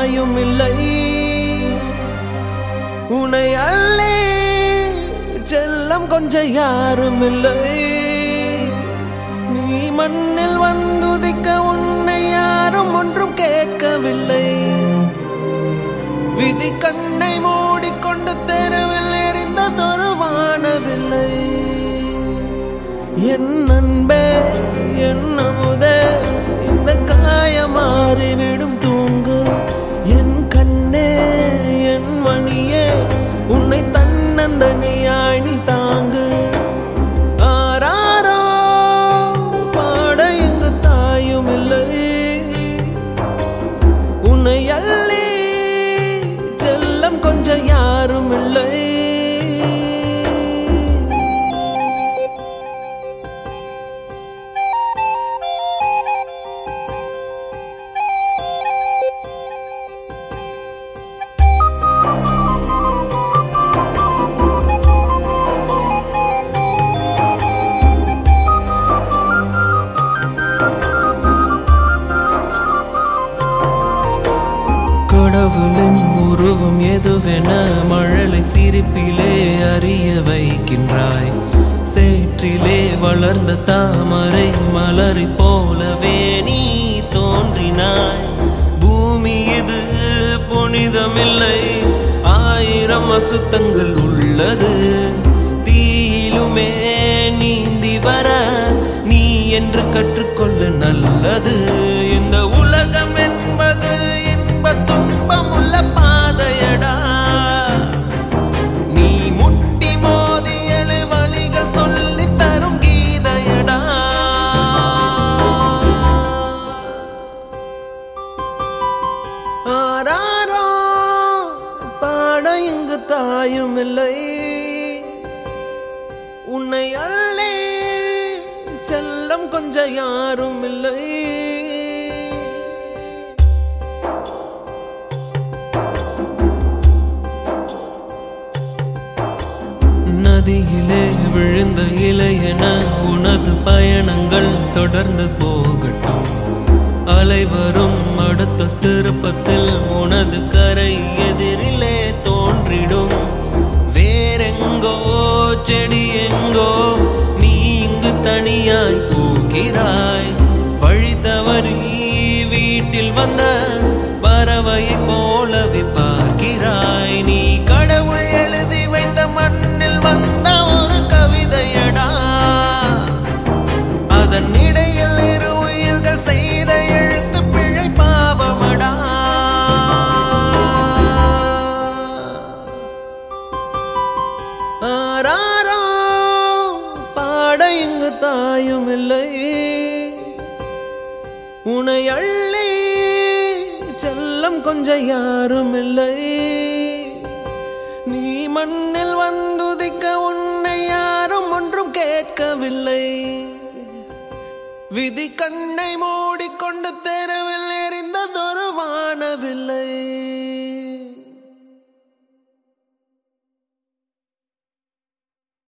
தாயும் இல்லை உன்னை அள்ளி செல்லம் கொஞ்சம் யாரும் இல்லை நீ மண்ணில் வந்துதிக்க உன்னை யாரும் ஒன்றும் கேட்கவில்லை விதி கண்ணை மூடிக்கொண்டு தெருவில் எரிந்ததொரு வானவில்லை என் அன்பே என் அமுதே இந்த காயமாறிவிடும் தூங்கு என் கண்ணே என் மணியே உன்னை தன்னந்தனியாய் நீ தாங்கு ஆராரோ பாட எங்கு தாயும் இல்லை உன்னை அள்ளி செல்லம் கொஞ்சம் யாரும் இல்லை கடவுளின் உருவம் எதுவென மழலை சிரிப்பிலே அறிய வைக்கின்றாய் சேற்றிலே வளர்ந்த தாமரை மலரை போலவே நீ தோன்றினாய் பூமி இது புனிதமில்லை ஆயிரம் அசுத்தங்கள் உள்ளது தீயிலுமே நீந்தி வர நீ என்று கற்றுக்கொள்ள நல்லது இந்த உலகம் என்பது இன்ப துன்பம் உள்ள பாதையடா நீ முட்டி மோதி எழு வழிகள் சொல்லி தரும் கீதையடா ஆராரோ பாட இங்கு தாயும் இல்லை உன்னை அள்ளி செல்லம் கொஞ்சம் யாரும் இல்லை நதியிலே விழுந்த இலையென உனது பயணங்கள் தொடர்ந்து போகட்டும் அலை வரும் அடுத்த திருப்பத்தில் உனது கரை எதிரிலே தோன்றிடும் வேறெங்கோ செடி எங்கோ நீ இங்கு தனியாய் போகிறாய் வழி தவறி வீட்டில் வந்த பறவையை போலவே பார்க்கிறாய் நீ கடவுள் எழுதி வைத்த மண்ணில் வந்த ஒரு கவிதையடா அதன் இடையில் இரு உயிர்கள் செய்த எழுத்து பிழை பாவமடா ஆராரோ பாட இங்கு தாயும் இல்லை உன்னை அள்ளி செல்லம் கொஞ்சம் யாரும் இல்லை நீ மண்ணில் வந்துதிக்க உன்னை யாரும் ஒன்றும் கேட்கவில்லை விதி கண்ணை மூடிக்கொண்டு தெருவில் எரிந்ததோ